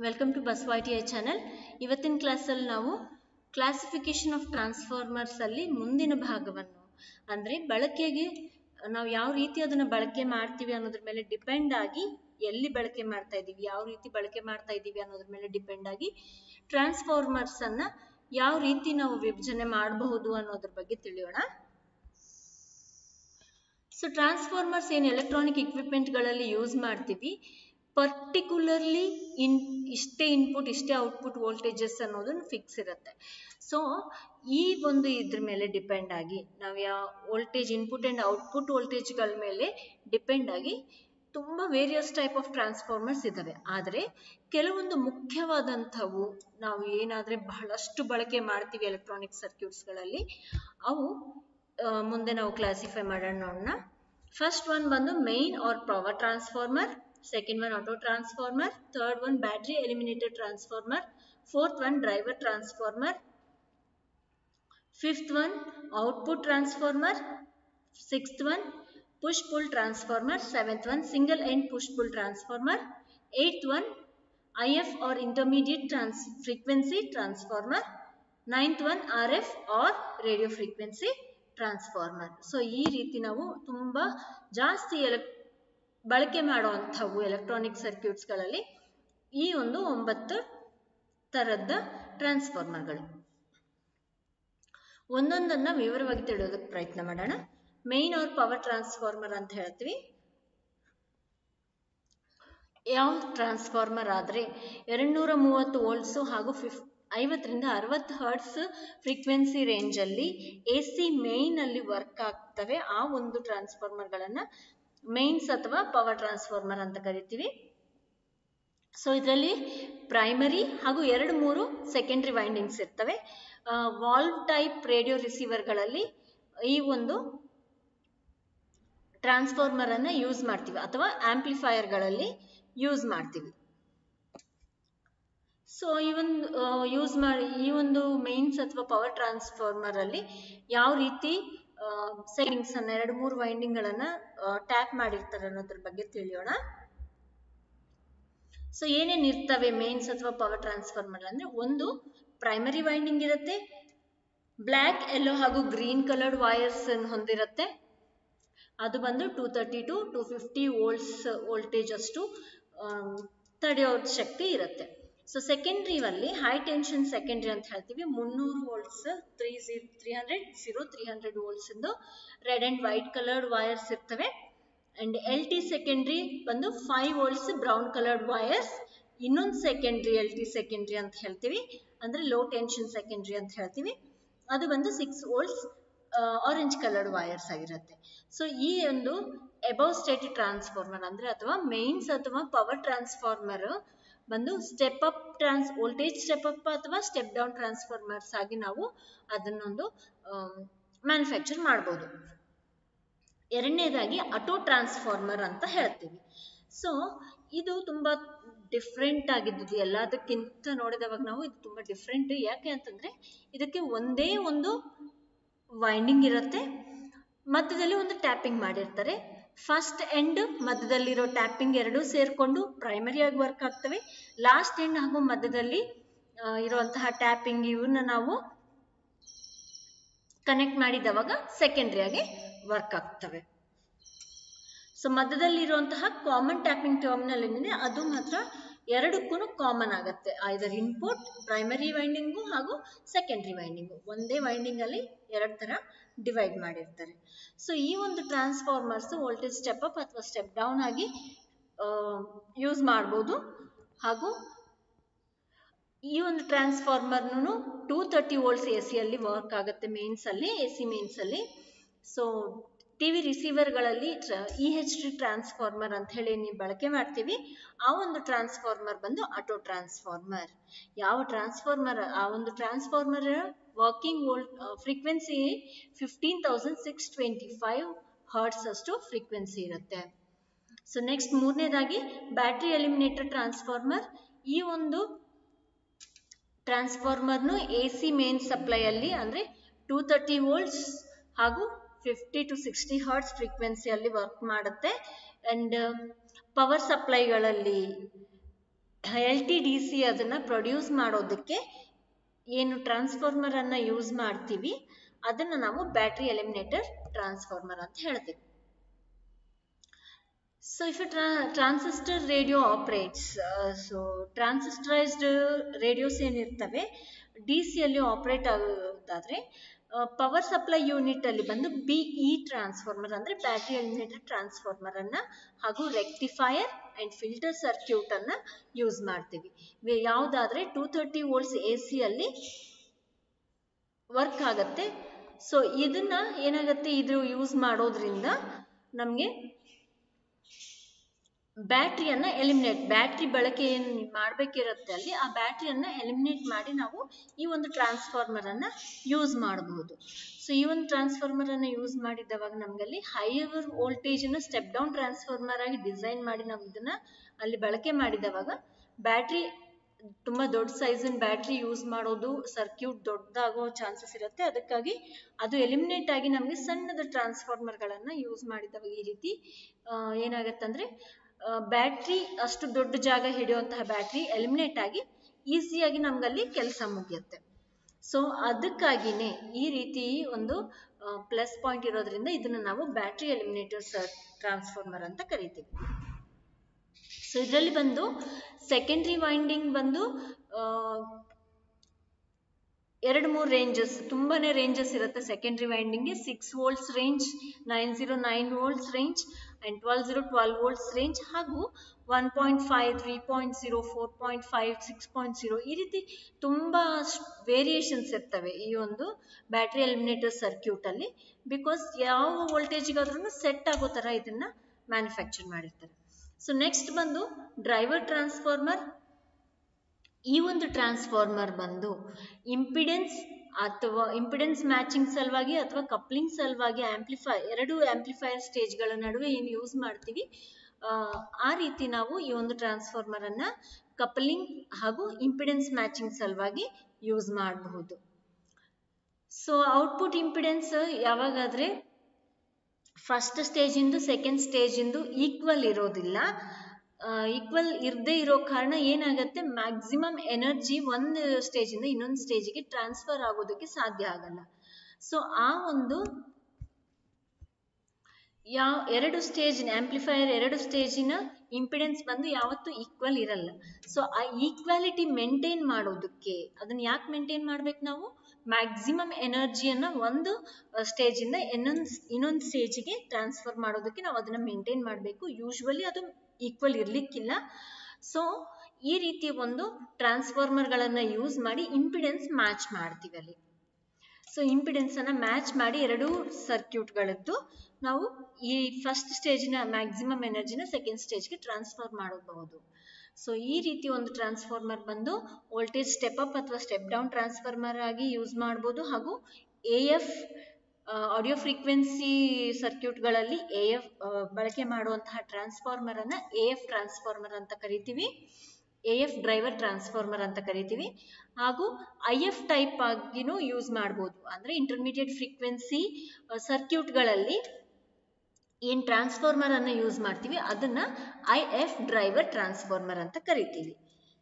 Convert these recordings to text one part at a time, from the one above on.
welcome to bus Y T I channel ಇವತ್ತಿನ ಕ್ಲಾಸಲ್ಲಿ ನಾವು ಕ್ಲಾಸಿಫಿಕೇಶನ್ ಆಫ್ ಟ್ರಾನ್ಸ್ಫಾರ್ಮರ್ಸ್ ಅಲ್ಲಿ ಮುಂದಿನ ಭಾಗವನ್ನು ಅಂದ್ರೆ ಬಳಕೆಗೆ ನಾವು ಯಾವ ರೀತಿ ಅದನ್ನ ಬಳಕೆ ಮಾಡ್ತೀವಿ ಅನ್ನೋದ್ರ ಮೇಲೆ ಡಿಪೆಂಡ್ ಆಗಿ ಎಲ್ಲಿ ಬಳಕೆ ಮಾಡ್ತಾ ಇದ್ದೀವಿ ಯಾವ ರೀತಿ ಬಳಕೆ ಮಾಡ್ತಾ ಇದ್ದೀವಿ ಅನ್ನೋದ್ರ ಮೇಲೆ ಡಿಪೆಂಡ್ ಆಗಿ ಟ್ರಾನ್ಸ್ಫಾರ್ಮರ್ಸ್ ಅನ್ನ ಯಾವ ರೀತಿ ನಾವು ವಿಭಜನೆ ಮಾಡಬಹುದು ಅನ್ನೋದ್ರ ಬಗ್ಗೆ ತಿಳಿಯೋಣ ಸೊ ಟ್ರಾನ್ಸ್ಫಾರ್ಮರ್ಸ್ ಏನು ಎಲೆಕ್ಟ್ರಾನಿಕ್ ಇಕ್ವಿಪ್ಮೆಂಟ್ಗಳಲ್ಲಿ ಯೂಸ್ ಮಾಡ್ತೀವಿ ಪರ್ಟಿಕ್ಯುಲರ್ಲಿ ಇನ್ ಇಷ್ಟೇ ಇನ್ಪುಟ್ ಇಷ್ಟೇ ಔಟ್ಪುಟ್ ವೋಲ್ಟೇಜಸ್ ಅನ್ನೋದು ಫಿಕ್ಸ್ ಇರುತ್ತೆ ಸೊ ಈ ಒಂದು ಇದ್ರ ಮೇಲೆ ಡಿಪೆಂಡ್ ಆಗಿ ನಾವು ಯಾವ ವೋಲ್ಟೇಜ್ ಇನ್ಪುಟ್ ಆ್ಯಂಡ್ ಔಟ್ಪುಟ್ ವೋಲ್ಟೇಜ್ಗಳ ಮೇಲೆ ಡಿಪೆಂಡ್ ಆಗಿ ತುಂಬ ವೇರಿಯಸ್ ಟೈಪ್ ಆಫ್ ಟ್ರಾನ್ಸ್ಫಾರ್ಮರ್ಸ್ ಇದ್ದಾವೆ ಆದರೆ ಕೆಲವೊಂದು ಮುಖ್ಯವಾದಂಥವು ನಾವು ಏನಾದರೆ ಬಹಳಷ್ಟು ಬಳಕೆ ಮಾಡ್ತೀವಿ ಎಲೆಕ್ಟ್ರಾನಿಕ್ ಸರ್ಕ್ಯೂಟ್ಸ್ಗಳಲ್ಲಿ ಅವು ಮುಂದೆ ನಾವು ಕ್ಲಾಸಿಫೈ ಮಾಡೋಣ ನೋಡೋಣ ಫಸ್ಟ್ ಒನ್ ಬಂದು main or power transformer second one auto transformer third one battery eliminated transformer fourth one driver transformer fifth one output transformer sixth one push pull transformer seventh one single end push pull transformer eighth one IF or intermediate trans frequency transformer ninth one RF or radio frequency transformer so ಈ ರೀತಿ ನಾವು ತುಂಬಾ ಜಾಸ್ತಿ ಎಲೆಕ್ ಬಳಕೆ ಮಾಡುವಂಥವು electronic ಸರ್ಕ್ಯೂಟ್ಸ್ಗಳಲ್ಲಿ ಈ ಒಂದು ಒಂಬತ್ತು ಥರದ ಟ್ರಾನ್ಸ್ಫಾರ್ಮರ್ಗಳು ಒಂದೊಂದನ್ನ ವಿವರವಾಗಿ ತಿಳಿಯೋದಕ್ಕೆ ಪ್ರಯತ್ನ ಮಾಡೋಣ ಮೇನ್ ಅವ್ರ ಪವರ್ ಟ್ರಾನ್ಸ್ಫಾರ್ಮರ್ ಅಂತ ಹೇಳ್ತೀವಿ ಯಾವ ಟ್ರಾನ್ಸ್ಫಾರ್ಮರ್ ಆದರೆ ಎರಡ್ನೂರ ಮೂವತ್ತು ವೋಲ್ಟ್ಸು ಹಾಗೂ ಫಿಫ್ ಐವತ್ತರಿಂದ ಅರವತ್ತು ಹರ್ಟ್ಸ್ ಫ್ರೀಕ್ವೆನ್ಸಿ ರೇಂಜಲ್ಲಿ ಎ ಸಿ ಮೇಯ್ನಲ್ಲಿ ವರ್ಕ್ ಆಗ್ತವೆ ಆ ಒಂದು ಟ್ರಾನ್ಸ್ಫಾರ್ಮರ್ಗಳನ್ನು ಮೇನ್ಸ್ ಅಥವಾ ಪವರ್ ಟ್ರಾನ್ಸ್ಫಾರ್ಮರ್ ಅಂತ ಕರಿತೀವಿ ಸೊ ಇದರಲ್ಲಿ ಪ್ರೈಮರಿ ಹಾಗೂ ಎರಡು ಮೂರು ಸೆಕೆಂಡ್ರಿ ವೈಂಡಿಂಗ್ಸ್ ಇರ್ತವೆ ವಾಲ್ವ್ ಟೈಪ್ ರೇಡಿಯೋ ರಿಸೀವರ್ಗಳಲ್ಲಿ ಈ ಒಂದು ಟ್ರಾನ್ಸ್ಫಾರ್ಮರ್ ಅನ್ನ ಯೂಸ್ ಮಾಡ್ತೀವಿ ಅಥವಾ ಆಂಪ್ಲಿಫೈಯರ್ಗಳಲ್ಲಿ ಯೂಸ್ ಮಾಡ್ತೀವಿ ಸೊ ಈ ಒಂದು ಯೂಸ್ ಮಾಡಿ ಈ ಒಂದು ಮೇನ್ಸ್ ಅಥವಾ ಪವರ್ ಟ್ರಾನ್ಸ್ಫಾರ್ಮರ್ ಅಲ್ಲಿ ಯಾವ ರೀತಿ ಸೆಟ್ಟಿಂಗ್ಸ್ ಅನ್ನ ಎರಡು ಮೂರು ವೈಂಡಿಂಗ್ ಗಳನ್ನ ಟ್ಯಾಪ್ ಮಾಡಿರ್ತಾರೆ ಅನ್ನೋದ್ರ ಬಗ್ಗೆ ತಿಳಿಯೋಣ ಸೊ ಏನೇನ್ ಇರ್ತವೆ ಮೇನ್ಸ್ ಅಥವಾ ಪವರ್ ಟ್ರಾನ್ಸ್ಫಾರ್ಮರ್ ಅಂದ್ರೆ ಒಂದು ಪ್ರೈಮರಿ ವೈಂಡಿಂಗ್ ಇರುತ್ತೆ ಬ್ಲ್ಯಾಕ್ ಯೆಲ್ಲೋ ಹಾಗೂ ಗ್ರೀನ್ ಕಲರ್ಡ್ ವೈರ್ಸ್ ಹೊಂದಿರುತ್ತೆ ಅದು ಬಂದು two thirty to two fifty volts voltage ಅಷ್ಟು ತಡೆಯೋ ಶಕ್ತಿ ಇರುತ್ತೆ ಸೊ ಸೆಕೆಂಡ್ರಿವಲ್ಲಿ ಹೈ ಟೆನ್ಷನ್ ಸೆಕೆಂಡ್ರಿ ಅಂತ ಹೇಳ್ತೀವಿ ಮುನ್ನೂರು volts three zero three hundred zero three hundred volts ಇಂದು red and white coloured wires ಇರ್ತವೆ ಅಂಡ್ ಎಲ್ ಟಿ ಸೆಕೆಂಡ್ರಿ ಬಂದು five volts brown coloured wires ಇನ್ನೊಂದು ಸೆಕೆಂಡ್ರಿ ಎಲ್ ಟಿ ಸೆಕೆಂಡ್ರಿ ಅಂತ ಹೇಳ್ತೀವಿ ಅಂದ್ರೆ ಲೋ ಟೆನ್ಷನ್ ಸೆಕೆಂಡ್ರಿ ಅಂತ ಹೇಳ್ತೀವಿ ಅದು ಬಂದು six volts orange coloured wires ಆಗಿರುತ್ತೆ ಸೊ ಈ ಒಂದು ಎಬೌವ್ ಸ್ಟೇಟ್ ಟ್ರಾನ್ಸ್ಫಾರ್ಮರ್ ಅಂದ್ರೆ ಅಥವಾ ಮೇನ್ಸ್ ಅಥವಾ ಪವರ್ ಟ್ರಾನ್ಸ್ಫಾರ್ಮರ್ ಬಂದು step up trans voltage step up ಅಥವಾ ಸ್ಟೆಪ್ ಡೌನ್ ಟ್ರಾನ್ಸ್ಫಾರ್ಮರ್ಸ್ ಆಗಿ ನಾವು ಅದನ್ನೊಂದು ಮ್ಯಾನುಫ್ಯಾಕ್ಚರ್ ಮಾಡ್ಬೋದು ಎರಡನೇದಾಗಿ ಆಟೋ ಟ್ರಾನ್ಸ್ಫಾರ್ಮರ್ ಅಂತ ಹೇಳ್ತೀವಿ ಸೊ ಇದು ತುಂಬಾ ಡಿಫ್ರೆಂಟ್ ಆಗಿದ್ದು ಎಲ್ಲದಕ್ಕಿಂತ ನೋಡಿದವಾಗ ನಾವು ಇದು ತುಂಬಾ ಡಿಫ್ರೆಂಟ್ ಯಾಕೆ ಅಂತಂದ್ರೆ ಇದಕ್ಕೆ ಒಂದೇ ಒಂದು ವೈಂಡಿಂಗ್ ಇರುತ್ತೆ ಮಧ್ಯದಲ್ಲಿ ಒಂದು ಟ್ಯಾಪಿಂಗ್ ಮಾಡಿರ್ತಾರೆ ಫಸ್ಟ್ ಎಂಡ್ ಮಧ್ಯದಲ್ಲಿರೋ ಟ್ಯಾಪಿಂಗ್ ಎರಡು ಸೇರ್ಕೊಂಡು ಪ್ರೈಮರಿ ಆಗಿ ವರ್ಕ್ ಆಗ್ತವೆ ಲಾಸ್ಟ್ ಎಂಡ್ ಹಾಗೂ ಮಧ್ಯದಲ್ಲಿ ಇರುವಂತಹ ಟ್ಯಾಪಿಂಗ್ ಇವನ್ನ ನಾವು ಕನೆಕ್ಟ್ ಮಾಡಿದವಾಗ ಸೆಕೆಂಡ್ರಿ ಆಗಿ ವರ್ಕ್ ಆಗ್ತವೆ ಸೊ ಮಧ್ಯದಲ್ಲಿರುವಂತಹ ಕಾಮನ್ ಟ್ಯಾಪಿಂಗ್ ಟರ್ಮಿನಲ್ ಏನಿದೆ ಅದು ಮಾತ್ರ ಎರಡಕ್ಕೂ ಕಾಮನ್ ಆಗುತ್ತೆ ಐದರ್ ಇನ್ಪುಟ್ ಪ್ರೈಮರಿ ವೈಂಡಿಂಗು ಹಾಗೂ ಸೆಕೆಂಡ್ರಿ ವೈಂಡಿಂಗು ಒಂದೇ ವೈಂಡಿಂಗ್ ಅಲ್ಲಿ ಎರಡು ತರ ಡಿವೈಡ್ ಮಾಡಿರ್ತಾರೆ ಸೊ ಈ ಒಂದು ಟ್ರಾನ್ಸ್ಫಾರ್ಮರ್ಸ್ ವೋಲ್ಟೇಜ್ ಸ್ಟೆಪ್ ಅಪ್ ಅಥವಾ ಸ್ಟೆಪ್ ಡೌನ್ ಆಗಿ ಯೂಸ್ ಮಾಡ್ಬೋದು ಹಾಗೂ ಈ ಒಂದು ಟ್ರಾನ್ಸ್ಫಾರ್ಮರ್ನು ಟೂ ತರ್ಟಿ ವೋಲ್ಟ್ಸ್ ಎ ಸಿಯಲ್ಲಿ ವರ್ಕ್ ಆಗುತ್ತೆ ಮೇನ್ಸ್ ಅಲ್ಲಿ ಎ ಸಿ ಮೇನ್ಸ್ ಅಲ್ಲಿ ಸೊ ಟಿವಿ ರಿಸೀವರ್ಗಳಲ್ಲಿ ಇ ಎಚ್ ಟಿ ಟ್ರಾನ್ಸ್ಫಾರ್ಮರ್ ಅಂತ ಹೇಳಿ ನೀವು ಬಳಕೆ ಮಾಡ್ತೀವಿ ಆ ಒಂದು ಟ್ರಾನ್ಸ್ಫಾರ್ಮರ್ ಬಂದು ಆಟೋ ಟ್ರಾನ್ಸ್ಫಾರ್ಮರ್ ಯಾವ ಟ್ರಾನ್ಸ್ಫಾರ್ಮರ್ ಆ ಒಂದು transformer working volt frequency fifteen thousand six twenty five hertz ಅಷ್ಟು ಫ್ರೀಕ್ವೆನ್ಸಿ ಇರುತ್ತೆ ಸೊ ನೆಕ್ಸ್ಟ್ ಮೂರನೇದಾಗಿ ಬ್ಯಾಟ್ರಿ ಎಲಿಮಿನೇಟರ್ ಟ್ರಾನ್ಸ್ಫಾರ್ಮರ್ ಈ ಒಂದು ಟ್ರಾನ್ಸ್ಫಾರ್ಮರ್ನು ಎ ಸಿ ಮೇನ್ ಸಪ್ಲೈಯಲ್ಲಿ ಅಂದರೆ ಟೂ ತರ್ಟಿ ವೋಲ್ಟ್ಸ್ ಹಾಗೂ ಫಿಫ್ಟಿ ಟು ಸಿಕ್ಸ್ಟಿ ಹರ್ಟ್ಸ್ ಫ್ರೀಕ್ವೆನ್ಸಿಯಲ್ಲಿ ವರ್ಕ್ ಮಾಡುತ್ತೆ ಅಂಡ್ ಪವರ್ ಸಪ್ಲೈಗಳಲ್ಲಿ ಎಲ್ ಟಿ ಡಿ ಸಿ ಅದನ್ನ ಪ್ರೊಡ್ಯೂಸ್ ಮಾಡೋದಕ್ಕೆ ಏನು ಟ್ರಾನ್ಸ್ಫಾರ್ಮರ್ ಅನ್ನ ಯೂಸ್ ಮಾಡ್ತೀವಿ ಅದನ್ನ ನಾವು ಬ್ಯಾಟ್ರಿ ಎಲಿಮಿನೇಟರ್ ಟ್ರಾನ್ಸ್ಫಾರ್ಮರ್ ಅಂತ ಹೇಳ್ತೀವಿ So if a tra transistor radio operates, uh, so transistorized radios ಏನಿರ್ತವೆ ಡಿ ಸಿಯಲ್ಲಿ ಆಪರೇಟ್ ಆಗೋದಾದ್ರೆ ಪವರ್ ಸಪ್ಲೈ ಯೂನಿಟ್ ಅಲ್ಲಿ ಬಂದು ಬಿ ಇ ಟ್ರಾನ್ಸ್ಫಾರ್ಮರ್ ಅಂದ್ರೆ ಬ್ಯಾಟರಿ ಎಲಿಮಿನೇಟರ್ ಟ್ರಾನ್ಸ್ಫಾರ್ಮರ್ ಅನ್ನ ಹಾಗೂ ರೆಕ್ಟಿಫೈಯರ್ ಅಂಡ್ ಫಿಲ್ಟರ್ ಸರ್ಕ್ಯೂಟ್ ಅನ್ನ ಯೂಸ್ ಮಾಡ್ತೀವಿ ಯಾವ್ದಾದ್ರೆ two thirty volts A C ಅಲ್ಲಿ ವರ್ಕ್ ಆಗತ್ತೆ ಸೊ ಇದನ್ನ ಏನಾಗತ್ತೆ ಇದು ಯೂಸ್ ಮಾಡೋದ್ರಿಂದ ನಮಗೆ ಬ್ಯಾಟ್ರಿಯನ್ನ ಎಲಿಮಿನೇಟ್ ಬ್ಯಾಟ್ರಿ ಬಳಕೆ ಏನು ಮಾಡಬೇಕಿರುತ್ತೆ ಅಲ್ಲಿ ಆ ಬ್ಯಾಟ್ರಿಯನ್ನ ಎಲಿಮಿನೇಟ್ ಮಾಡಿ ನಾವು ಈ ಒಂದು ಟ್ರಾನ್ಸ್ಫಾರ್ಮರ್ ಅನ್ನ ಯೂಸ್ ಮಾಡಬಹುದು ಸೊ ಈ ಒಂದು ಟ್ರಾನ್ಸ್ಫಾರ್ಮರ್ ಅನ್ನ ಯೂಸ್ ಮಾಡಿದವಾಗ ನಮ್ಗಲ್ಲಿ ಹೈಯರ್ ವೋಲ್ಟೇಜ್ ಅನ್ನ ಸ್ಟೆಪ್ ಡೌನ್ ಟ್ರಾನ್ಸ್ಫಾರ್ಮರ್ ಆಗಿ ಡಿಸೈನ್ ಮಾಡಿ ನಾವು ಇದನ್ನ ಅಲ್ಲಿ ಬಳಕೆ ಮಾಡಿದವಾಗ ಬ್ಯಾಟ್ರಿ ತುಂಬಾ ದೊಡ್ಡ ಸೈಜಿನ ಬ್ಯಾಟ್ರಿ ಯೂಸ್ ಮಾಡೋದು ಸರ್ಕ್ಯೂಟ್ ದೊಡ್ಡದಾಗೋ ಚಾನ್ಸಸ್ ಇರುತ್ತೆ ಅದಕ್ಕಾಗಿ ಅದು ಎಲಿಮಿನೇಟ್ ಆಗಿ ನಮಗೆ ಸಣ್ಣದ ಟ್ರಾನ್ಸ್ಫಾರ್ಮರ್ಗಳನ್ನ ಯೂಸ್ ಮಾಡಿದವಾಗ ಈ ರೀತಿ ಏನಾಗತ್ತಂದ್ರೆ ಬ್ಯಾಟ್ರಿ ಅಷ್ಟು ದೊಡ್ಡ ಜಾಗ ಹಿಡಿಯುವಂತಹ ಬ್ಯಾಟ್ರಿ ಎಲಿಮಿನೇಟ್ ಆಗಿ ಈಸಿಯಾಗಿ ನಮ್ಗಲ್ಲಿ ಕೆಲಸ ಮುಗಿಯುತ್ತೆ ಸೊ ಅದಕ್ಕಾಗಿನೇ ಈ ರೀತಿ ಒಂದು ಪ್ಲಸ್ ಪಾಯಿಂಟ್ ಇರೋದ್ರಿಂದ ಇದನ್ನ ನಾವು ಬ್ಯಾಟ್ರಿ ಎಲಿಮಿನೇಟರ್ ಟ್ರಾನ್ಸ್ಫಾರ್ಮರ್ ಅಂತ ಕರಿತೀವಿ ಸೊ ಇದರಲ್ಲಿ ಬಂದು ಸೆಕೆಂಡ್ರಿ ವೈಂಡಿಂಗ್ ಬಂದು ಎರಡು ಮೂರು ರೇಂಜಸ್ ತುಂಬಾನೇ ರೇಂಜಸ್ ಇರುತ್ತೆ ಸೆಕೆಂಡ್ರಿ ವೈಂಡಿಂಗ್ಗೆ six volts range nine zero nine volts range and twelve zero twelve volts range ಹಾಗೂ one point five three point zero four point five six point zero ಈ ರೀತಿ ತುಂಬಾ ವೇರಿಯೇಷನ್ಸ್ ಇರ್ತವೆ ಈ ಒಂದು ಬ್ಯಾಟ್ರಿ ಎಲಿಮಿನೇಟರ್ ಸರ್ಕ್ಯೂಟ್ ಅಲ್ಲಿ because ಯಾವ ವೋಲ್ಟೇಜ್ಗಾದ್ರೂ ಸೆಟ್ ಆಗೋ ತರ ಇದನ್ನ ಮ್ಯಾನುಫ್ಯಾಕ್ಚರ್ ಮಾಡಿರ್ತಾರೆ ಸೊ ನೆಕ್ಸ್ಟ್ ಬಂದು ಡ್ರೈವರ್ ಟ್ರಾನ್ಸ್ಫಾರ್ಮರ್ ಈ ಒಂದು ಟ್ರಾನ್ಸ್ಫಾರ್ಮರ್ ಬಂದು ಇಂಪಿಡೆನ್ಸ್ ಅಥವಾ ಇಂಪಿಡೆನ್ಸ್ ಮ್ಯಾಚಿಂಗ್ ಸಲುವಾಗಿ ಅಥವಾ ಕಪ್ಲಿಂಗ್ ಸಲುವಾಗಿ ಆಂಪ್ಲಿಫೈ ಎರಡು ಆಂಪ್ಲಿಫೈಯರ್ ಸ್ಟೇಜ್ಗಳ ನಡುವೆ ಏನು ಯೂಸ್ ಮಾಡ್ತೀವಿ ಆ ರೀತಿ ನಾವು ಈ ಒಂದು ಟ್ರಾನ್ಸ್ಫಾರ್ಮರ್ ಅನ್ನ ಕಪ್ಲಿಂಗ್ ಹಾಗೂ ಇಂಪಿಡೆನ್ಸ್ ಮ್ಯಾಚಿಂಗ್ ಸಲುವಾಗಿ ಯೂಸ್ ಮಾಡಬಹುದು ಸೊ ಔಟ್ಪುಟ್ ಇಂಪಿಡೆನ್ಸ್ ಯಾವಾಗಾದ್ರೆ ಫಸ್ಟ್ ಸ್ಟೇಜ್ ಇಂದು ಸೆಕೆಂಡ್ ಸ್ಟೇಜ್ ಇಂದು ಈಕ್ವಲ್ ಇರೋದಿಲ್ಲ ಈಕ್ವಲ್ ಇರದೇ ಇರೋ ಕಾರಣ ಏನಾಗುತ್ತೆ ಮ್ಯಾಕ್ಸಿಮಮ್ ಎನರ್ಜಿ ಒಂದು ಸ್ಟೇಜ್ ಇಂದ ಇನ್ನೊಂದು ಸ್ಟೇಜಿಗೆ ಟ್ರಾನ್ಸ್ಫರ್ ಆಗೋದಕ್ಕೆ ಸಾಧ್ಯ ಆಗಲ್ಲ ಸೊ ಆ ಒಂದು ಯಾವ ಎರಡು ಸ್ಟೇಜ್ ಆಂಪ್ಲಿಫೈಯರ್ ಎರಡು ಸ್ಟೇಜಿನ ಇಂಪಿಡೆನ್ಸ್ ಬಂದು ಯಾವತ್ತೂ ಈಕ್ವಲ್ ಇರಲ್ಲ ಸೊ ಆ ಈಕ್ವಾಲಿಟಿ ಮೇಂಟೈನ್ ಮಾಡೋದಕ್ಕೆ ಅದನ್ನ ಯಾಕೆ ಮೇಂಟೈನ್ ಮಾಡ್ಬೇಕು ನಾವು ಮ್ಯಾಕ್ಸಿಮಮ್ ಎನರ್ಜಿಯನ್ನ ಒಂದು ಸ್ಟೇಜ್ ಇಂದ ಇನ್ನೊಂದು ಇನ್ನೊಂದು ಸ್ಟೇಜಿಗೆ ಟ್ರಾನ್ಸ್ಫರ್ ಮಾಡೋದಕ್ಕೆ ನಾವು ಅದನ್ನ ಮೇಂಟೈನ್ ಮಾಡಬೇಕು ಯೂಶ್ವಲಿ ಅದು ಈಕ್ವಲ್ ಇರ್ಲಿಕ್ಕಿಲ್ಲ ಸೊ ಈ ರೀತಿ ಒಂದು ಟ್ರಾನ್ಸ್ಫಾರ್ಮರ್ಗಳನ್ನ ಯೂಸ್ ಮಾಡಿ ಇಂಪಿಡೆನ್ಸ್ ಮ್ಯಾಚ್ ಮಾಡ್ತೀವಿ ಅಲ್ಲಿ ಸೊ ಇಂಪಿಡೆನ್ಸ್ ಅನ್ನ ಮ್ಯಾಚ್ ಮಾಡಿ ಎರಡು ಸರ್ಕ್ಯೂಟ್ಗಳದ್ದು ನಾವು ಈ ಫಸ್ಟ್ ಸ್ಟೇಜಿನ ಮ್ಯಾಕ್ಸಿಮಮ್ ಎನರ್ಜಿನ ಸೆಕೆಂಡ್ ಸ್ಟೇಜ್ಗೆ ಟ್ರಾನ್ಸ್ಫರ್ ಮಾಡಬಹುದು ಸೊ ಈ ರೀತಿ ಒಂದು ಟ್ರಾನ್ಸ್ಫಾರ್ಮರ್ ಬಂದು ವೋಲ್ಟೇಜ್ ಸ್ಟೆಪ್ ಅಪ್ ಅಥವಾ ಸ್ಟೆಪ್ ಡೌನ್ ಟ್ರಾನ್ಸ್ಫಾರ್ಮರ್ ಆಗಿ ಯೂಸ್ ಮಾಡಬಹುದು ಹಾಗೂ ಎ ಎಫ್ ಆಡಿಯೋ ಫ್ರೀಕ್ವೆನ್ಸಿ ಸರ್ಕ್ಯೂಟ್ಗಳಲ್ಲಿ ಎ ಎಫ್ ಬಳಕೆ ಮಾಡುವಂತಹ ಟ್ರಾನ್ಸ್ಫಾರ್ಮರ್ ಅನ್ನ ಎ ಎಫ್ ಟ್ರಾನ್ಸ್ಫಾರ್ಮರ್ ಅಂತ ಕರಿತೀವಿ ಎ ಎಫ್ ಡ್ರೈವರ್ ಟ್ರಾನ್ಸ್ಫಾರ್ಮರ್ ಅಂತ ಕರಿತೀವಿ ಹಾಗೂ ಐ ಎಫ್ ಟೈಪ್ ಆಗಿನೂ ಯೂಸ್ ಮಾಡ್ಬೋದು ಅಂದ್ರೆ ಇಂಟರ್ಮೀಡಿಯೇಟ್ ಫ್ರೀಕ್ವೆನ್ಸಿ ಸರ್ಕ್ಯೂಟ್ಗಳಲ್ಲಿ ಏನ್ ಟ್ರಾನ್ಸ್ಫಾರ್ಮರ್ ಅನ್ನ ಯೂಸ್ ಮಾಡ್ತೀವಿ ಅದನ್ನ ಐ ಎಫ್ ಡ್ರೈವರ್ ಟ್ರಾನ್ಸ್ಫಾರ್ಮರ್ ಅಂತ ಕರಿತೀವಿ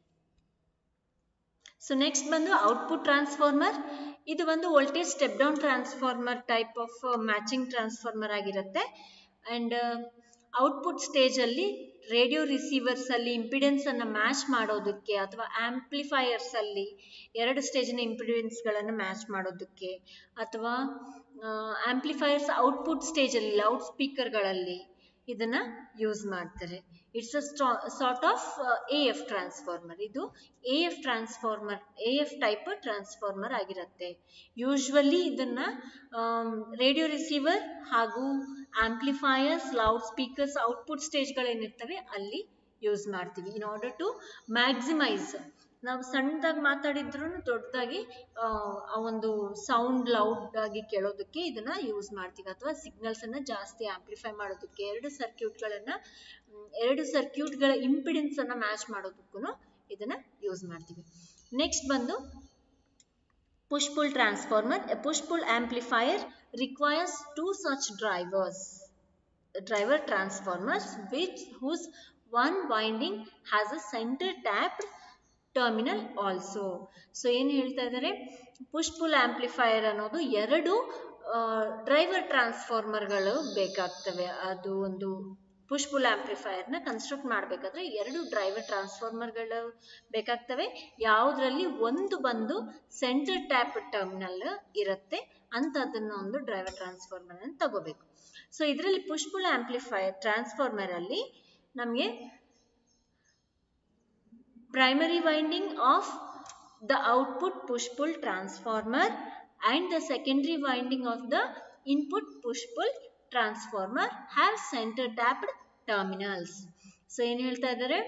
ಸೊ ನೆಕ್ಸ್ಟ್ ಬಂದು ಔಟ್ಪುಟ್ ಟ್ರಾನ್ಸ್ಫಾರ್ಮರ್ ಇದು ಒಂದು voltage step down transformer type of matching transformer ಆಗಿರುತ್ತೆ ಅಂಡ್ ಔಟ್ಪುಟ್ ಸ್ಟೇಜ್ ಅಲ್ಲಿ ರೇಡಿಯೋ ರಿಸೀವರ್ಸ್ ಅಲ್ಲಿ ಇಂಪಿಡೆನ್ಸ್ ಅನ್ನ ಮ್ಯಾಚ್ ಮಾಡೋದಕ್ಕೆ ಅಥವಾ ಆಂಪ್ಲಿಫೈಯರ್ಸ್ ಅಲ್ಲಿ ಎರಡು ಸ್ಟೇಜಿನ ಇಂಪಿಡೆನ್ಸ್ ಗಳನ್ನ ಮ್ಯಾಚ್ ಮಾಡೋದಕ್ಕೆ ಅಥವಾ ಆಂಪ್ಲಿಫೈಯರ್ಸ್ ಔಟ್ಪುಟ್ ಸ್ಟೇಜ್ ಅಲ್ಲಿ ಲೌಡ್ ಸ್ಪೀಕರ್ಗಳಲ್ಲಿ ಇದನ್ನ ಯೂಸ್ ಮಾಡ್ತಾರೆ it's a sort of A F transformer ಇದು A F transformer A F type transformer ಆಗಿರುತ್ತೆ ಯೂಶ್ವಲಿ ಇದನ್ನ ರೇಡಿಯೋ ರಿಸೀವರ್ ಹಾಗೂ ಆಂಪ್ಲಿಫೈಯರ್ಸ್ ಲೌಡ್ ಸ್ಪೀಕರ್ಸ್ ಔಟ್ಪುಟ್ ಸ್ಟೇಜ್ಗಳೇನಿರ್ತವೆ ಅಲ್ಲಿ ಯೂಸ್ ಮಾಡ್ತೀವಿ ಇನ್ ಆರ್ಡರ್ ಟು ಮ್ಯಾಕ್ಸಿಮೈಸ್ ನಾವು ಸಣ್ಣದಾಗಿ ಮಾತಾಡಿದ್ರು ದೊಡ್ಡದಾಗಿ ಆ ಒಂದು ಸೌಂಡ್ ಲೌಡ್ ಆಗಿ ಕೇಳೋದಕ್ಕೆ ಇದನ್ನ ಯೂಸ್ ಮಾಡ್ತೀವಿ ಅಥವಾ ಸಿಗ್ನಲ್ಸ್ ಅನ್ನ ಜಾಸ್ತಿ ಆಂಪ್ಲಿಫೈ ಮಾಡೋದಕ್ಕೆ ಎರಡು ಸರ್ಕ್ಯೂಟ್ಗಳನ್ನ ಎರಡು ಸರ್ಕ್ಯೂಟ್ಗಳ ಇಂಪಿಡೆನ್ಸ್ ಅನ್ನ ಮ್ಯಾಚ್ ಮಾಡೋದಕ್ಕೂ ಇದನ್ನ ಯೂಸ್ ಮಾಡ್ತೀವಿ ನೆಕ್ಸ್ಟ್ ಬಂದು push pull transformer a push pull amplifier requires two such drivers driver transformers which whose one winding has a centre tapped terminal also so ಏನು ಹೇಳ್ತಾ ಇದ್ದಾರೆ ಪುಷ್ ಪುಲ್ ಆಂಪ್ಲಿಫೈಯರ್ ಅನ್ನೋದು ಎರಡು ಡ್ರೈವರ್ ಟ್ರಾನ್ಸ್ಫಾರ್ಮರ್ಗಳು ಬೇಕಾಗ್ತವೆ ಅದು ಒಂದು ಪುಷ್ ಪುಲ್ ಆಂಪ್ಲಿಫೈಯರ್ನ ಕನ್ಸ್ಟ್ರಕ್ಟ್ ಮಾಡಬೇಕಾದ್ರೆ ಎರಡು ಡ್ರೈವರ್ ಟ್ರಾನ್ಸ್ಫಾರ್ಮರ್ಗಳು ಬೇಕಾಗ್ತವೆ ಯಾವುದರಲ್ಲಿ ಒಂದು ಬಂದು ಸೆಂಟರ್ ಟ್ಯಾಪ್ ಟರ್ಮಿನಲ್ ಇರುತ್ತೆ ಅಂಥದ್ದನ್ನ ಒಂದು ಡ್ರೈವರ್ ಟ್ರಾನ್ಸ್ಫಾರ್ಮರ್ ಅನ್ನು ತಗೋಬೇಕು ಸೊ ಇದರಲ್ಲಿ ಪುಷ್ ಪುಲ್ ಆಂಪ್ಲಿಫೈಯರ್ ಟ್ರಾನ್ಸ್ಫಾರ್ಮರ್ ಅಲ್ಲಿ ನಮಗೆ primary winding of the output push pull transformer and the secondary winding of the input push pull transformer have center tapped terminals so ಏನು ಹೇಳ್ತಾ ಇದ್ದಾರೆ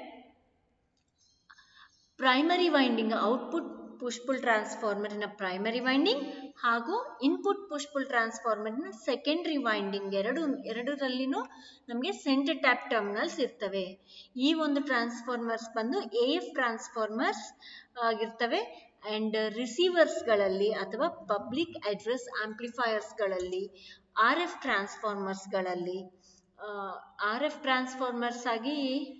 primary winding output push pull ಟ್ರಾನ್ಸ್ಫಾರ್ಮರಿನ primary winding ಹಾಗೂ input push pull ಟ್ರಾನ್ಸ್ಫಾರ್ಮರ್ನ secondary winding ಎರಡು ಎರಡರಲ್ಲಿನೂ ನಮಗೆ centre tap terminals ಇರ್ತವೆ ಈ ಒಂದು ಟ್ರಾನ್ಸ್ಫಾರ್ಮರ್ಸ್ ಬಂದು ಎ ಎಫ್ ಟ್ರಾನ್ಸ್ಫಾರ್ಮರ್ಸ್ ಆಗಿರ್ತವೆ ಆ್ಯಂಡ್ ರಿಸೀವರ್ಸ್ಗಳಲ್ಲಿ ಅಥವಾ ಪಬ್ಲಿಕ್ ಅಡ್ರೆಸ್ ಆಂಪ್ಲಿಫೈಯರ್ಸ್ಗಳಲ್ಲಿ ಆರ್ ಎಫ್ ಟ್ರಾನ್ಸ್ಫಾರ್ಮರ್ಸ್ಗಳಲ್ಲಿ ಆರ್ ಎಫ್ ಟ್ರಾನ್ಸ್ಫಾರ್ಮರ್ಸ್ ಆಗಿ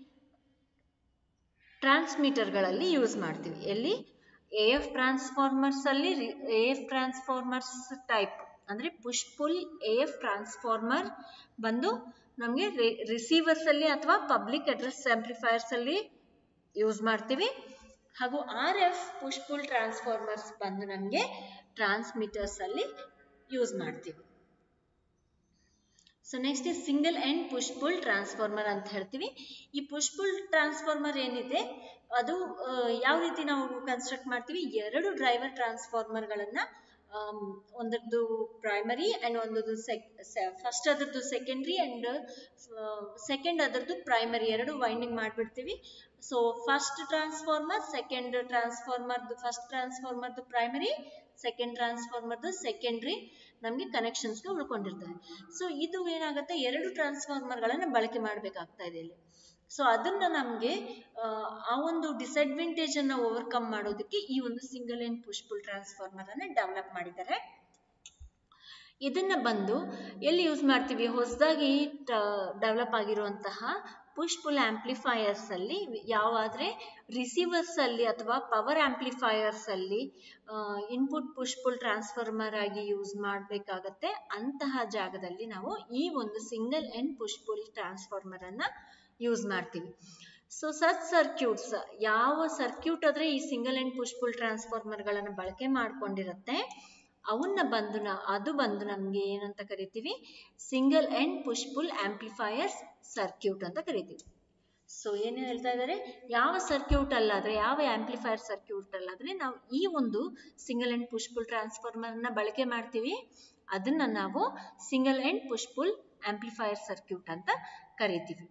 ಟ್ರಾನ್ಸ್ಮಿಟರ್ಗಳಲ್ಲಿ ಯೂಸ್ ಮಾಡ್ತೀವಿ ಎಲ್ಲಿ ಎ ಎಫ್ ಟ್ರಾನ್ಸ್ಫಾರ್ಮರ್ಸ್ ಅಲ್ಲಿ ಎ ಎಫ್ ಟ್ರಾನ್ಸ್ಫಾರ್ಮರ್ಸ್ ಟೈಪ್ ಅಂದ್ರೆ push pull A F transformer ಬಂದು ನಮಗೆ ರಿಸೀವರ್ಸ್ ಅಲ್ಲಿ ಅಥವಾ ಪಬ್ಲಿಕ್ ಅಡ್ರೆಸ್ ಆಂಪ್ಲಿಫೈಯರ್ಸ್ ಅಲ್ಲಿ ಯೂಸ್ ಮಾಡ್ತೀವಿ ಹಾಗೂ R F push pull transformers ಬಂದು ನಮಗೆ ಟ್ರಾನ್ಸ್ಮಿಟರ್ಸ್ ಅಲ್ಲಿ ಯೂಸ್ ಮಾಡ್ತೀವಿ so next single end push pull transformer ಅಂತ ಹೇಳ್ತೀವಿ ಈ ಪುಷ್ ಪುಲ್ ಟ್ರಾನ್ಸ್ಫಾರ್ಮರ್ ಏನಿದೆ ಅದು ಯಾವ ರೀತಿ ನಾವು ಕನ್ಸ್ಟ್ರಕ್ಟ್ ಮಾಡ್ತೀವಿ ಎರಡು ಡ್ರೈವರ್ ಟ್ರಾನ್ಸ್ಫಾರ್ಮರ್ಗಳನ್ನ ಒಂದರದ್ದು ಪ್ರೈಮರಿ ಅಂಡ್ ಒಂದದ್ದು ಸೆಕ್ ಫಸ್ಟ್ ಅದರದ್ದು ಸೆಕೆಂಡ್ರಿ ಅಂಡ್ ಸೆಕೆಂಡ್ ಅದರದ್ದು ಪ್ರೈಮರಿ ಎರಡು ವೈಂಡಿಂಗ್ ಮಾಡಿಬಿಡ್ತೀವಿ ಸೊ ಫಸ್ಟ್ ಟ್ರಾನ್ಸ್ಫಾರ್ಮರ್ ಸೆಕೆಂಡ್ ಟ್ರಾನ್ಸ್ಫಾರ್ಮರ್ದು ಫಸ್ಟ್ ಟ್ರಾನ್ಸ್ಫಾರ್ಮರ್ದು ಪ್ರೈಮರಿ ಸೆಕೆಂಡ್ ಟ್ರಾನ್ಸ್ಫಾರ್ಮರ್ದು ಸೆಕೆಂಡ್ರಿ ನಮಗೆ ಕನೆಕ್ಷನ್ಸ್ಗೆ ಉಳ್ಕೊಂಡಿರ್ತವೆ ಸೊ ಇದು ಏನಾಗುತ್ತೆ ಎರಡು ಟ್ರಾನ್ಸ್ಫಾರ್ಮರ್ಗಳನ್ನು ಬಳಕೆ ಮಾಡಬೇಕಾಗ್ತಾ ಇದೆ ಇಲ್ಲಿ ಸೊ ಅದನ್ನ ನಮಗೆ ಆ ಒಂದು ಡಿಸಡ್ವಾಂಟೇಜ್ ಅನ್ನ ಓವರ್ಕಮ್ ಮಾಡೋದಕ್ಕೆ ಈ ಒಂದು single end push pull transformer ಅನ್ನ ಡೆವಲಪ್ ಮಾಡಿದ್ದಾರೆ ಇದನ್ನ ಬಂದು ಎಲ್ಲಿ ಯೂಸ್ ಮಾಡ್ತೀವಿ ಹೊಸದಾಗಿ ಡೆವಲಪ್ ಆಗಿರುವಂತಹ ಪುಷ್ ಪುಲ್ ಆಂಪ್ಲಿಫೈಯರ್ಸ್ ಅಲ್ಲಿ ಯಾವಾದ್ರೆ ರಿಸೀವರ್ಸ್ ಅಲ್ಲಿ ಅಥವಾ ಪವರ್ ಆಂಪ್ಲಿಫೈಯರ್ಸ್ ಅಲ್ಲಿ ಇನ್ಪುಟ್ ಪುಷ್ ಪುಲ್ ಟ್ರಾನ್ಸ್ಫಾರ್ಮರ್ ಆಗಿ ಯೂಸ್ ಮಾಡಬೇಕಾಗತ್ತೆ ಅಂತಹ ಜಾಗದಲ್ಲಿ ನಾವು ಈ ಒಂದು single end push pull transformer ಅನ್ನ ಯೂಸ್ ಮಾಡ್ತೀವಿ ಸೊ ಸಚ್ ಸರ್ಕ್ಯೂಟ್ಸ್ ಯಾವ ಸರ್ಕ್ಯೂಟ್ ಆದ್ರೆ ಈ ಸಿಂಗಲ್ ಎಂಡ್ ಪುಷ್ ಪುಲ್ ಟ್ರಾನ್ಸ್ಫಾರ್ಮರ್ಗಳನ್ನು ಬಳಕೆ ಮಾಡ್ಕೊಂಡಿರುತ್ತೆ ಅವನ್ನ ಬಂದು ನಾ ಅದು ಬಂದು ನಮಗೆ ಏನಂತ ಕರಿತೀವಿ single end push pull amplifiers circuit ಅಂತ ಕರಿತೀವಿ ಸೊ ಏನು ಹೇಳ್ತಾ ಇದ್ದಾರೆ ಯಾವ ಸರ್ಕ್ಯೂಟ್ ಅಲ್ಲಾದ್ರೆ ಯಾವ ಆಂಪ್ಲಿಫೈಯರ್ ಸರ್ಕ್ಯೂಟ್ ಅಲ್ಲಾದ್ರೆ ನಾವು ಈ ಒಂದು ಸಿಂಗಲ್ ಎಂಡ್ ಪುಷ್ ಪುಲ್ ಟ್ರಾನ್ಸ್ಫಾರ್ಮರ್ನ ಬಳಕೆ ಮಾಡ್ತೀವಿ ಅದನ್ನ ನಾವು single end push pull amplifier circuit ಅಂತ ಕರಿತೀವಿ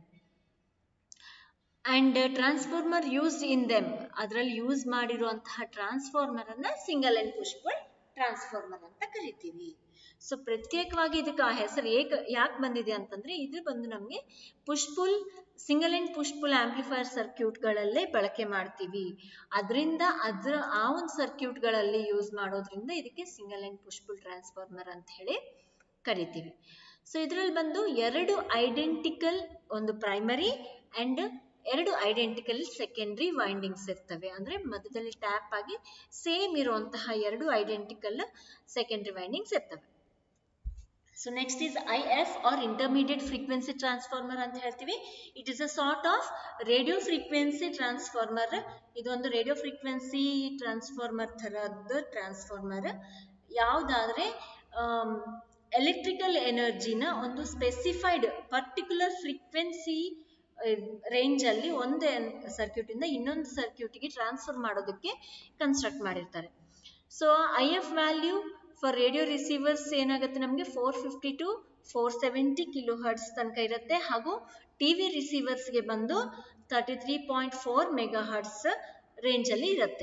and transformer used in them ಅದರಲ್ಲಿ ಯೂಸ್ ಮಾಡಿರುವಂತಹ ಟ್ರಾನ್ಸ್ಫಾರ್ಮರ್ ಅನ್ನ single end push pull transformer ಅಂತ ಕರಿತೀವಿ ಸೊ ಪ್ರತ್ಯೇಕವಾಗಿ ಇದಕ್ಕೆ ಆ ಹೆಸರು ಏಕ ಯಾಕೆ ಬಂದಿದೆ ಅಂತಂದ್ರೆ ಇದು ಬಂದು ನಮಗೆ push pull single end push pull amplifier ಸರ್ಕ್ಯೂಟ್ಗಳಲ್ಲೇ ಬಳಕೆ ಮಾಡ್ತೀವಿ ಅದರಿಂದ ಅದ್ರ ಆ ಒಂದು ಸರ್ಕ್ಯೂಟ್ಗಳಲ್ಲಿ ಯೂಸ್ ಮಾಡೋದ್ರಿಂದ ಇದಕ್ಕೆ single end push pull transformer ಅಂತ ಹೇಳಿ ಕರಿತೀವಿ ಸೊ ಇದರಲ್ಲಿ ಬಂದು ಎರಡು ಐಡೆಂಟಿಕಲ್ ಒಂದು ಪ್ರೈಮರಿ ಅಂಡ್ ಎರಡು ಐಡೆಂಟಿಕಲ್ ಸೆಕೆಂಡ್ರಿ ವೈಂಡಿಂಗ್ಸ್ ಇರ್ತವೆ ಅಂದ್ರೆ ಮಧ್ಯದಲ್ಲಿ ಟ್ಯಾಪ್ ಆಗಿ ಸೇಮ್ ಇರುವಂತಹ ಎರಡು ಐಡೆಂಟಿಕಲ್ ಸೆಕೆಂಡ್ರಿ ವೈಂಡಿಂಗ್ಸ್ ಇರ್ತವೆ so next is I F R intermediate frequency transformer ಅಂತ ಹೇಳ್ತೀವಿ it is a sort of radio frequency transformer ಇದೊಂದು ರೇಡಿಯೋ ಫ್ರೀಕ್ವೆನ್ಸಿ ಟ್ರಾನ್ಸ್ಫಾರ್ಮರ್ ಥರದ್ದು ಟ್ರಾನ್ಸ್ಫಾರ್ಮರ್ ಯಾವುದಾದ್ರೆ ಎಲೆಕ್ಟ್ರಿಕಲ್ ಎನರ್ಜಿನ ಒಂದು ಸ್ಪೆಸಿಫೈಡ್ ಪರ್ಟಿಕ್ಯುಲರ್ ಫ್ರೀಕ್ವೆನ್ಸಿ ರೇಂಜ್ ಅಲ್ಲಿ ಒಂದು ಸರ್ಕ್ಯೂಟ್ ಇಂದ ಇನ್ನೊಂದು ಸರ್ಕ್ಯೂಟ್ಗೆ ಟ್ರಾನ್ಸ್ಫರ್ ಮಾಡೋದಕ್ಕೆ ಕನ್ಸ್ಟ್ರಕ್ಟ್ ಮಾಡಿರ್ತಾರೆ so I F value for radio receivers ಏನಾಗುತ್ತೆ ನಮಗೆ four fifty to four seventy kilohertz ತನಕ ಇರುತ್ತೆ ಹಾಗೂ ಟಿ ವಿ ರಿಸೀವರ್ಸ್ಗೆ ಬಂದು thirty three point four megahertz ರೇಂಜಲ್ಲಿ ಇರುತ್ತೆ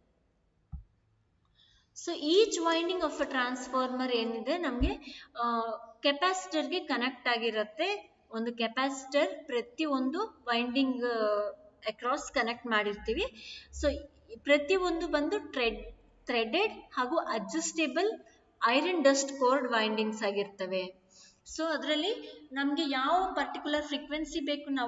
so each winding of a transformer ಏನಿದೆ ನಮಗೆ ಕೆಪಾಸಿಟರ್ಗೆ ಕನೆಕ್ಟ್ ಆಗಿರುತ್ತೆ ಒಂದು ಕೆಪಾಸಿಟರ್ ಪ್ರತಿ ಒಂದು ವೈಂಡಿಂಗ್ ಅಕ್ರಾಸ್ ಕನೆಕ್ಟ್ ಮಾಡಿರ್ತೀವಿ ಸೊ ಪ್ರತಿ ಒಂದು ಬಂದು ಟ್ರೆಡ್ ಥ್ರೆಡೆಡ್ ಹಾಗೂ adjustable iron dust cored windings ಆಗಿರ್ತವೆ ಸೊ ಅದರಲ್ಲಿ ನಮಗೆ ಯಾವ ಪರ್ಟಿಕ್ಯುಲರ್ ಫ್ರೀಕ್ವೆನ್ಸಿ ಬೇಕು ನಾವು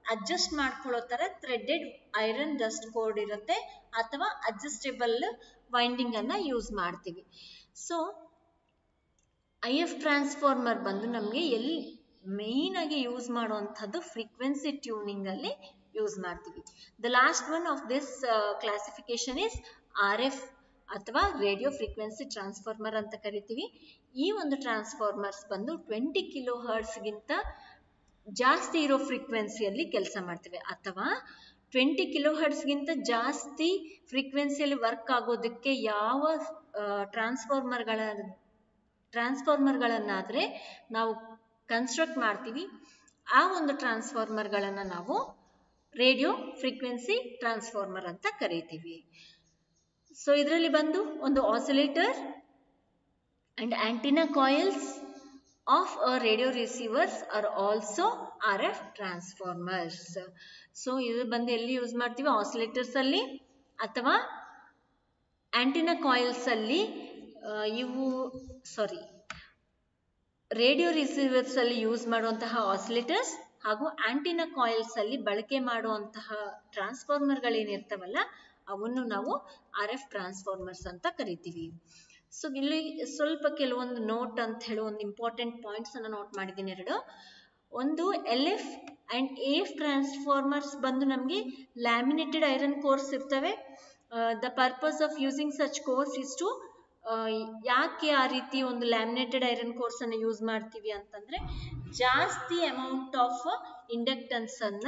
ಅಡ್ಜಸ್ಟ್ ಮಾಡ್ಕೊಳ್ಳೋ ತರ ಥ್ರೆಡೆಡ್ ಐರನ್ ಡಸ್ಟ್ ಕೋಡ್ ಇರುತ್ತೆ ಅಥವಾ ಅಡ್ಜಸ್ಟೇಬಲ್ ವೈಂಡಿಂಗ್ ಅನ್ನ ಯೂಸ್ ಮಾಡ್ತೀವಿ ಸೊ ಐ ಎಫ್ ಟ್ರಾನ್ಸ್ಫಾರ್ಮರ್ ಬಂದು ನಮಗೆ ಎಲ್ಲಿ ಮೇನ್ ಆಗಿ ಯೂಸ್ ಮಾಡುವಂಥದ್ದು ಫ್ರೀಕ್ವೆನ್ಸಿ ಟ್ಯೂನಿಂಗ್ ಅಲ್ಲಿ ಯೂಸ್ ಮಾಡ್ತೀವಿ the last one of this classification is R F ಅಥವಾ ರೇಡಿಯೋ ಫ್ರೀಕ್ವೆನ್ಸಿ ಟ್ರಾನ್ಸ್ಫಾರ್ಮರ್ ಅಂತ ಕರಿತೀವಿ ಈ ಒಂದು ಟ್ರಾನ್ಸ್ಫಾರ್ಮರ್ಸ್ ಬಂದು ಟ್ವೆಂಟಿ ಕಿಲೋ ಹರ್ಟ್ಸ್ಗಿಂತ ಜಾಸ್ತಿ ಇರೋ ಫ್ರೀಕ್ವೆನ್ಸಿಯಲ್ಲಿ ಕೆಲಸ ಮಾಡ್ತೇವೆ ಅಥವಾ ಟ್ವೆಂಟಿ ಕಿಲೋ ಹರ್ಟ್ಸ್ಗಿಂತ ಜಾಸ್ತಿ ಫ್ರೀಕ್ವೆನ್ಸಿಯಲ್ಲಿ ವರ್ಕ್ ಆಗೋದಕ್ಕೆ ಯಾವ ಟ್ರಾನ್ಸ್ಫಾರ್ಮರ್ಗಳ ಟ್ರಾನ್ಸ್ಫಾರ್ಮರ್ಗಳನ್ನಾದರೆ ನಾವು ಕನ್ಸ್ಟ್ರಕ್ಟ್ ಮಾಡ್ತೀವಿ ಆ ಒಂದು ಟ್ರಾನ್ಸ್ಫಾರ್ಮರ್ಗಳನ್ನು ನಾವು ರೇಡಿಯೋ ಫ್ರೀಕ್ವೆನ್ಸಿ ಟ್ರಾನ್ಸ್ಫಾರ್ಮರ್ ಅಂತ ಕರಿತೀವಿ ಸೊ ಇದರಲ್ಲಿ ಬಂದು ಒಂದು oscillator and antenna coils of a radio receivers are also R F transformers so ಇದು ಬಂದು ಎಲ್ಲಿ ಯೂಸ್ ಮಾಡ್ತೀವಿ ಆಸಿಲೇಟರ್ಸ್ ಅಲ್ಲಿ ಅಥವಾ ಆಂಟಿನಾ ಕಾಯಿಲ್ಸ್ ಅಲ್ಲಿ ಇವು ಸಾರಿ ರೇಡಿಯೋ ರಿಸೀವರ್ಸ್ ಅಲ್ಲಿ ಯೂಸ್ ಮಾಡುವಂತಹ ಆಸಿಲೇಟರ್ಸ್ ಹಾಗೂ ಆಂಟಿನಾ ಕಾಯಿಲ್ಸ್ ಅಲ್ಲಿ ಬಳಕೆ ಮಾಡುವಂತಹ ಟ್ರಾನ್ಸ್ಫಾರ್ಮರ್ಗಳೇನಿರ್ತಾವಲ್ಲ ಅವನ್ನು ನಾವು ಆರ್ ಎಫ್ ಟ್ರಾನ್ಸ್ಫಾರ್ಮರ್ಸ್ ಅಂತ ಕರಿತೀವಿ ಸೊ ಇಲ್ಲಿ ಸ್ವಲ್ಪ ಕೆಲವೊಂದು ನೋಟ್ ಅಂತ ಹೇಳಿ ಒಂದು ಇಂಪಾರ್ಟೆಂಟ್ ಪಾಯಿಂಟ್ಸ್ ಅನ್ನ ನೋಟ್ ಮಾಡಿದ್ದೀನಿ ಎರಡು ಒಂದು L F and A F transformers ಬಂದು ನಮಗೆ ಲ್ಯಾಮಿನೇಟೆಡ್ ಐರನ್ ಕೋರ್ಸ್ ಇರ್ತವೆ the purpose of using such cores is to ಯಾಕೆ ಆ ರೀತಿ ಒಂದು ಲ್ಯಾಮಿನೇಟೆಡ್ ಐರನ್ ಕೋರ್ಸ್ ಅನ್ನು ಯೂಸ್ ಮಾಡ್ತೀವಿ ಅಂತಂದ್ರೆ ಜಾಸ್ತಿ ಅಮೌಂಟ್ ಆಫ್ ಇಂಡಕ್ಟನ್ಸ್ ಅನ್ನ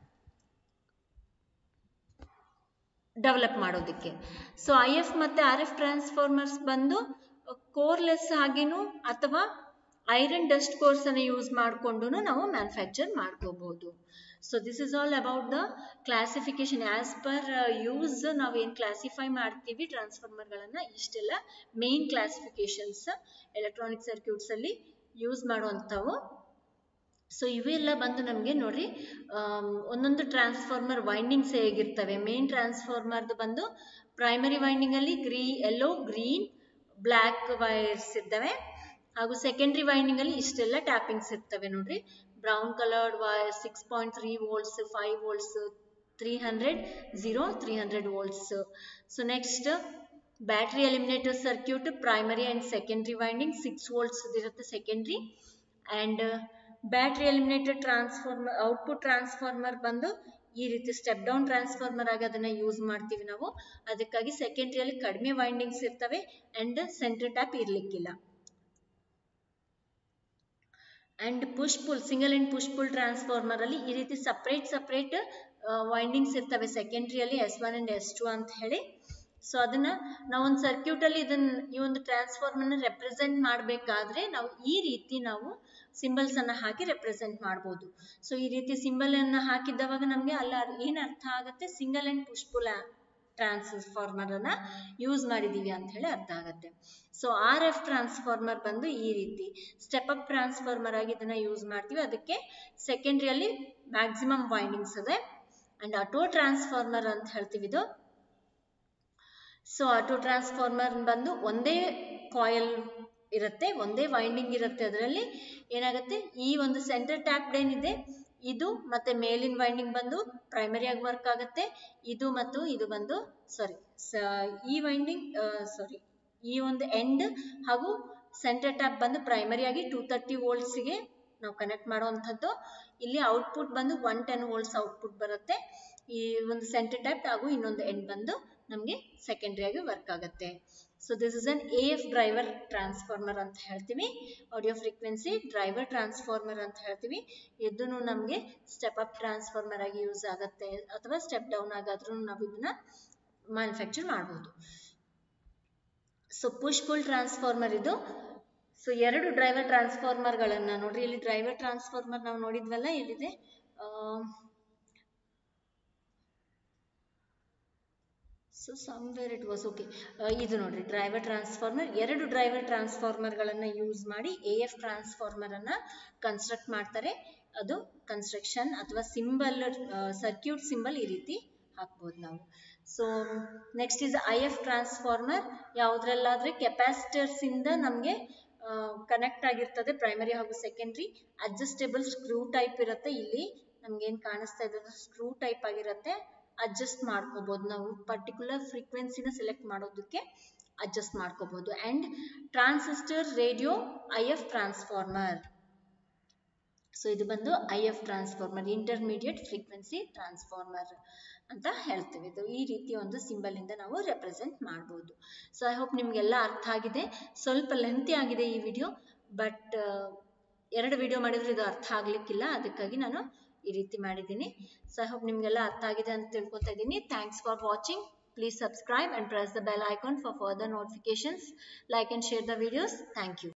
ಡೆವಲಪ್ ಮಾಡೋದಕ್ಕೆ ಸೊ ಐ ಎಫ್ ಮತ್ತೆ ಆರ್ ಎಫ್ ಟ್ರಾನ್ಸ್ಫಾರ್ಮರ್ಸ್ ಬಂದು ಕೋರ್ಲೆಸ್ ಆಗಿನೂ ಅಥವಾ ಐರನ್ ಡಸ್ಟ್ ಕೋರ್ಸ್ ಅನ್ನು ಯೂಸ್ ಮಾಡಿಕೊಂಡು ನಾವು ಮ್ಯಾನುಫ್ಯಾಕ್ಚರ್ ಮಾಡ್ಕೋಬಹುದು so this is all about the classification as per use ನಾವು ಏನು ಕ್ಲಾಸಿಫೈ ಮಾಡ್ತೀವಿ ಟ್ರಾನ್ಸ್ಫಾರ್ಮರ್ಗಳನ್ನು ಇಷ್ಟೆಲ್ಲ ಮೇನ್ ಕ್ಲಾಸಿಫಿಕೇಶನ್ಸ್ ಎಲೆಕ್ಟ್ರಾನಿಕ್ ಸರ್ಕ್ಯೂಟ್ಸ್ ಅಲ್ಲಿ ಯೂಸ್ ಮಾಡುವಂಥವು ಸೊ ಇವೆಲ್ಲ ಬಂದು ನಮಗೆ ನೋಡ್ರಿ ಒಂದೊಂದು ಟ್ರಾನ್ಸ್ಫಾರ್ಮರ್ ವೈಂಡಿಂಗ್ಸ್ ಹೇಗಿರ್ತವೆ ಮೇನ್ ಟ್ರಾನ್ಸ್ಫಾರ್ಮರ್ದು ಬಂದು ಪ್ರೈಮರಿ ವೈಂಡಿಂಗ್ ಅಲ್ಲಿ green yellow green black wires ಇರ್ತವೆ ಹಾಗೂ ಸೆಕೆಂಡ್ರಿ ವೈಂಡಿಂಗ್ ಅಲ್ಲಿ ಇಷ್ಟೆಲ್ಲ ಟ್ಯಾಪಿಂಗ್ಸ್ ಇರ್ತವೆ ನೋಡ್ರಿ brown coloured wire six point three volts five volts three hundred zero three hundred volts so next battery eliminator circuit primary and secondary winding six volts ಇರುತ್ತೆ secondary and battery eliminator transformer output transformer ಬಂದು ಈ ರೀತಿ step down transformer ಆಗಿ ಅದನ್ನ use ಮಾಡ್ತೀವಿ ನಾವು ಅದಕ್ಕಾಗಿ ಸೆಕೆಂಡ್ರಿಯಲ್ಲಿ ಕಡಿಮೆ ವೈಂಡಿಂಗ್ಸ್ ಇರ್ತವೆ ಅಂಡ್ ಸೆಂಟರ್ ಟ್ಯಾಪ್ ಇರ್ಲಿಕ್ಕಿಲ್ಲ and push pull single end push pull transformer ಅಲ್ಲಿ ಈ ರೀತಿ ಸಪ್ರೇಟ್ ಸಪ್ರೇಟ್ ವೈಂಡಿಂಗ್ಸ್ ಇರ್ತವೆ ಸೆಕೆಂಡ್ರಿಯಲ್ಲಿ S one and S two ಅಂತ ಹೇಳಿ ಸೊ ಅದನ್ನ ನಾವೊಂದು ಸರ್ಕ್ಯೂಟ್ ಅಲ್ಲಿ ಇದನ್ನ ಈ ಒಂದು ಟ್ರಾನ್ಸ್ಫಾರ್ಮರ್ ರೆಪ್ರೆಸೆಂಟ್ ಮಾಡಬೇಕಾದ್ರೆ ನಾವು ಈ ರೀತಿ ನಾವು ಸಿಂಬಲ್ಸ್ ಅನ್ನ ಹಾಕಿ ರೆಪ್ರೆಸೆಂಟ್ ಮಾಡಬಹುದು ಸೊ ಈ ರೀತಿ ಸಿಂಬಲ್ ಅನ್ನ ಹಾಕಿದವಾಗ ನಮ್ಗೆ ಅಲ್ಲ ಏನ್ ಅರ್ಥ ಆಗುತ್ತೆ ಸಿಂಗಲ್ ಅಂಡ್ ಪುಷ್ಪುಲ್ ಟ್ರಾನ್ಸ್ಫಾರ್ಮರ್ ಅನ್ನ ಯೂಸ್ ಮಾಡಿದೀವಿ ಅಂತ ಹೇಳಿ ಅರ್ಥ ಆಗುತ್ತೆ ಸೊ ಆರ್ ಎಫ್ ಟ್ರಾನ್ಸ್ಫಾರ್ಮರ್ ಬಂದು ಈ ರೀತಿ ಸ್ಟೆಪ್ ಅಪ್ ಟ್ರಾನ್ಸ್ಫಾರ್ಮರ್ ಆಗಿ ಇದನ್ನ ಯೂಸ್ ಮಾಡ್ತೀವಿ ಅದಕ್ಕೆ ಸೆಕೆಂಡ್ರಿಯಲ್ಲಿ ಮ್ಯಾಕ್ಸಿಮಮ್ ವೈಂಡಿಂಗ್ಸ್ ಇದೆ ಅಂಡ್ ಆಟೋ ಟ್ರಾನ್ಸ್ಫಾರ್ಮರ್ ಅಂತ ಹೇಳ್ತೀವಿ ಇದು ಸೊ ಆಟೋ ಟ್ರಾನ್ಸ್ಫಾರ್ಮರ್ ಬಂದು ಒಂದೇ ಕಾಯಿಲ್ ಇರುತ್ತೆ ಒಂದೇ ವೈಂಡಿಂಗ್ ಇರುತ್ತೆ ಅದರಲ್ಲಿ ಏನಾಗುತ್ತೆ ಈ ಒಂದು ಸೆಂಟರ್ ಟ್ಯಾಪ್ ಏನಿದೆ ಇದು ಮತ್ತೆ ಮೇಲಿನ ವೈಂಡಿಂಗ್ ಬಂದು ಪ್ರೈಮರಿ ಆಗಿ ವರ್ಕ್ ಆಗುತ್ತೆ ಇದು ಮತ್ತು ಇದು ಬಂದು ಸಾರಿ ಈ ವೈಂಡಿಂಗ್ ಸಾರಿ ಈ ಒಂದು ಎಂಡ್ ಹಾಗೂ ಸೆಂಟರ್ ಟ್ಯಾಪ್ ಬಂದು ಪ್ರೈಮರಿ ಆಗಿ ಟೂ ತರ್ಟಿ ವೋಲ್ಟ್ಸ್ಗೆ ನಾವು ಕನೆಕ್ಟ್ ಮಾಡುವಂಥದ್ದು ಇಲ್ಲಿ ಔಟ್ಪುಟ್ ಬಂದು ಒನ್ ಟೆನ್ ವೋಲ್ಟ್ಸ್ ಔಟ್ಪುಟ್ ಬರುತ್ತೆ ಈ ಒಂದು ಸೆಂಟರ್ ಟ್ಯಾಪ್ ಹಾಗೂ ಇನ್ನೊಂದು ಎಂಡ್ ಬಂದು ನಮಗೆ ಸೆಕೆಂಡ್ರಿ ಆಗಿ ವರ್ಕ್ ಆಗುತ್ತೆ so this is an A F driver transformer ಅಂತ ಹೇಳ್ತೀವಿ ಆಡಿಯೋ ಫ್ರೀಕ್ವೆನ್ಸಿ ಡ್ರೈವರ್ ಟ್ರಾನ್ಸ್ಫಾರ್ಮರ್ ಅಂತ ಹೇಳ್ತೀವಿ ಇದನ್ನು ನಮಗೆ ಸ್ಟೆಪ್ ಅಪ್ ಟ್ರಾನ್ಸ್ಫಾರ್ಮರ್ ಆಗಿ ಯೂಸ್ ಆಗುತ್ತೆ ಅಥವಾ ಸ್ಟೆಪ್ ಡೌನ್ ಆಗಾದ್ರೂ ನಾವು ಇದನ್ನ ಮ್ಯಾನುಫ್ಯಾಕ್ಚರ್ ಮಾಡ್ಬೋದು ಸೊ ಪುಷ್ ಪುಲ್ ಟ್ರಾನ್ಸ್ಫಾರ್ಮರ್ ಇದು ಸೊ ಎರಡು ಡ್ರೈವರ್ ಟ್ರಾನ್ಸ್ಫಾರ್ಮರ್ಗಳನ್ನ ನೋಡ್ರಿ ಇಲ್ಲಿ ಡ್ರೈವರ್ ಟ್ರಾನ್ಸ್ಫಾರ್ಮರ್ ನಾವು ನೋಡಿದ್ವಲ್ಲ ಎಲ್ಲಿದೆ so somewhere it was okay ಇದು ನೋಡ್ರಿ ಡ್ರೈವರ್ ಟ್ರಾನ್ಸ್ಫಾರ್ಮರ್ ಎರಡು ಡ್ರೈವರ್ ಟ್ರಾನ್ಸ್ಫಾರ್ಮರ್ಗಳನ್ನು ಯೂಸ್ ಮಾಡಿ ಎ ಎಫ್ ಟ್ರಾನ್ಸ್ಫಾರ್ಮರ್ ಅನ್ನ ಕನ್ಸ್ಟ್ರಕ್ಟ್ ಮಾಡ್ತಾರೆ ಅದು ಕನ್ಸ್ಟ್ರಕ್ಷನ್ ಅಥವಾ ಸಿಂಬಲ್ ಸರ್ಕ್ಯೂಟ್ ಸಿಂಬಲ್ ಈ ರೀತಿ ಹಾಕ್ಬೋದು ನಾವು so next is I F transformer ಯಾವುದ್ರಲ್ಲಾದ್ರೆ ಕೆಪಾಸಿಟರ್ಸ್ ಇಂದ ನಮಗೆ ಕನೆಕ್ಟ್ ಆಗಿರ್ತದೆ ಪ್ರೈಮರಿ ಹಾಗೂ ಸೆಕೆಂಡ್ರಿ ಅಡ್ಜಸ್ಟೇಬಲ್ ಸ್ಕ್ರೂ ಟೈಪ್ ಇರುತ್ತೆ ಇಲ್ಲಿ ನಮ್ಗೇನು ಕಾಣಿಸ್ತಾ ಇದೆ ಸ್ಕ್ರೂ ಟೈಪ್ ಆಗಿರುತ್ತೆ ಅಡ್ಜಸ್ಟ್ ಮಾಡ್ಕೋಬಹುದು ನಾವು ಪರ್ಟಿಕ್ಯುಲರ್ ಫ್ರೀಕ್ವೆನ್ಸಿನ ಸೆಲೆಕ್ಟ್ ಮಾಡೋದಕ್ಕೆ ಅಡ್ಜಸ್ಟ್ ಮಾಡ್ಕೋಬಹುದು and transistor radio I F transformer so ಇದು ಬಂದು I F transformer intermediate frequency transformer ಅಂತ ಹೇಳ್ತೀವಿ ಇದು ಈ ರೀತಿ ಒಂದು ಸಿಂಬಲ್ ಇಂದ ನಾವು ರೆಪ್ರೆಸೆಂಟ್ ಮಾಡ್ಬೋದು ಸೊ ಐ ಹೋಪ್ ನಿಮ್ಗೆಲ್ಲ ಅರ್ಥ ಆಗಿದೆ ಸ್ವಲ್ಪ ಲೆಂತಿ ಆಗಿದೆ ಈ ವಿಡಿಯೋ ಬಟ್ ಎರಡು ವಿಡಿಯೋ ಮಾಡಿದ್ರೆ ಇದು ಅರ್ಥ ಆಗ್ಲಿಕ್ಕಿಲ್ಲ ಅದಕ್ಕಾಗಿ ನಾನು ಈ ರೀತಿ ಮಾಡಿದ್ದೀನಿ ಸೊ ಐ ಹೋಪ್ ನಿಮ್ಗೆಲ್ಲ ಅರ್ಥ ಆಗಿದೆ ಅಂತ ತಿಳ್ಕೊತಾ ಇದ್ದೀನಿ thanks for watching please subscribe and press the bell icon for further notifications like and share the videos thank you